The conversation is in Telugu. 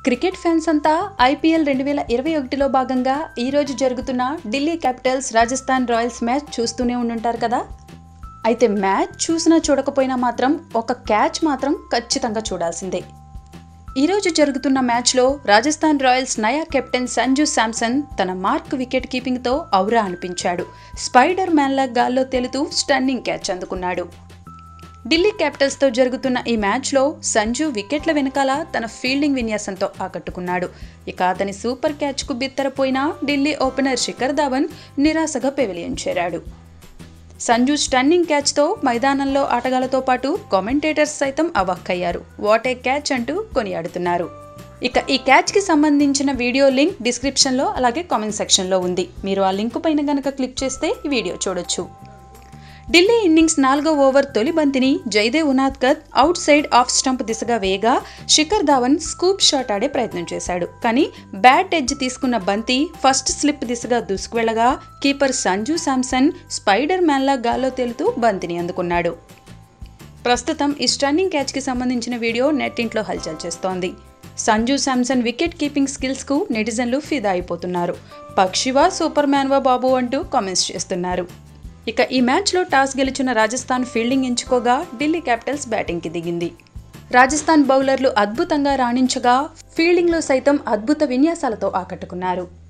క్రికెట్ ఫ్యాన్స్ అంతా ఐపీఎల్ రెండు వేల ఇరవై ఒకటిలో భాగంగా ఈరోజు జరుగుతున్న Delhi Capitals Rajasthan Royals match చూస్తూనే ఉండుంటారు కదా అయితే మ్యాచ్ చూసినా చూడకపోయినా మాత్రం ఒక క్యాచ్ మాత్రం ఖచ్చితంగా చూడాల్సిందే ఈరోజు జరుగుతున్న మ్యాచ్లో రాజస్థాన్ రాయల్స్ నయా కెప్టెన్ సంజు శాంసన్ తన మార్క్ వికెట్ కీపింగ్తో ఔరా అనిపించాడు స్పైడర్ మ్యాన్లా గాల్లో తేలుతూ స్టన్నింగ్ క్యాచ్ అందుకున్నాడు ఢిల్లీ క్యాపిటల్స్తో జరుగుతున్న ఈ మ్యాచ్లో సంజు వికెట్ల వెనకాల తన ఫీల్డింగ్ విన్యాసంతో ఆకట్టుకున్నాడు ఇక అతని సూపర్ క్యాచ్కు బిత్తరపోయిన ఢిల్లీ ఓపెనర్ శిఖర్ ధావన్ నిరాశగా పెవిలియన్ చేరాడు సంజు స్టన్నింగ్ క్యాచ్తో మైదానంలో ఆటగాళ్లతో పాటు కామెంటేటర్స్ సైతం అవాక్కయ్యారు వాట్ ఏ క్యాచ్ అంటూ కొనియాడుతున్నారు ఇక ఈ క్యాచ్కి సంబంధించిన వీడియో లింక్ డిస్క్రిప్షన్లో అలాగే కామెంట్ సెక్షన్లో ఉంది మీరు ఆ లింక్ పైన గనక క్లిక్ చేస్తే ఈ వీడియో చూడొచ్చు ఢిల్లీ ఇన్నింగ్స్ నాలుగో ఓవర్ తొలి బంతిని Jaydev Unadkat outside off stump దిశగా వేయగా శిఖర్ ధావన్ స్కూప్ షాట్ ఆడే ప్రయత్నం చేశాడు కానీ బ్యాట్ ఎడ్జ్ తీసుకున్న బంతి ఫస్ట్ స్లిప్ దిశగా దూసుకువెళ్లగా కీపర్ సంజు శాంసన్ స్పైడర్ మ్యాన్లా గాల్లో తేలుతూ బంతిని అందుకున్నాడు ప్రస్తుతం ఈ స్టన్నింగ్ క్యాచ్కి సంబంధించిన వీడియో నెట్టింట్లో హల్చల్ చేస్తోంది సంజు శాంసన్ వికెట్ కీపింగ్ స్కిల్స్కు నెటిజన్లు ఫిదా అయిపోతున్నారు పక్షివా సూపర్ మ్యాన్వా బాబు అంటూ కామెంట్స్ చేస్తున్నారు ఇక ఈ మ్యాచ్లో టాస్ గెలిచిన రాజస్థాన్ ఫీల్డింగ్ ఎంచుకోగా ఢిల్లీ క్యాపిటల్స్ బ్యాటింగ్కి దిగింది రాజస్థాన్ బౌలర్లు అద్భుతంగా రాణించగా ఫీల్డింగ్లో సైతం అద్భుత విన్యాసాలతో ఆకట్టుకున్నారు